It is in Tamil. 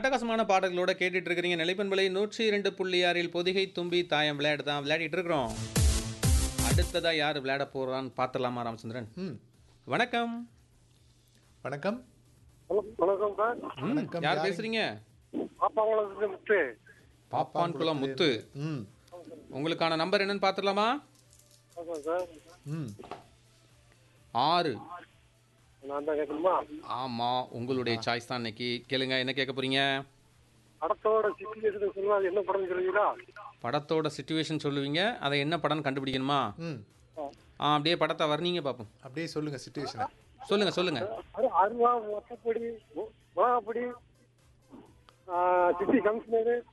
அட்டகாசமான பாடல்களோட கேட்டுட்டு இருக்கிறீங்க நிலைப்பண்பலை நூற்றி இரண்டு புள்ளி ஆறில் பொதிகை தும்பி தாயம் விளையாட்டு தான் விளையாடிட்டு இருக்கிறோம் அடுத்ததா யார் விளையாட போறான்னு பார்த்துடலாமா ராமச்சந்திரன் ம் வணக்கம் வணக்கம் ஹலோ வணக்கம் சார் ம், வணக்கம், யார் யாரு? பேசுறீங்க பாப்பாங்குளத்துக்கு முத்து பாப்பான்குளம் முத்து ம் உங்களுக்கான நம்பர் என்னன்னு பார்த்துடலாமா ஆமாம் சார் ம் ஆறு நான் தான் கேட்கணுமா ஆமா உங்களுடைய சாய்ஸ் தான் இன்னைக்கு கேளுங்க என்ன கேட்க போறீங்க படத்தோட சிச்சுவேஷன் சொல்லுவா அது என்ன படம் சொல்லுவீங்களா படத்தோட சுச்சுவேஷன் சொல்லுவீங்க அதை என்ன படம்னு கண்டுபிடிக்கணுமா ம் ஆ அப்படியே படத்தை வர்ணீங்க பார்ப்போம் அப்படியே சொல்லுங்க சுச்சுவேஷனை சொல்லுங்க சொல்லுங்க அது அருவா மொத்தப்படி மொ- மிளகாப்பொடி ஆ, சிட்டி கமிஷனரு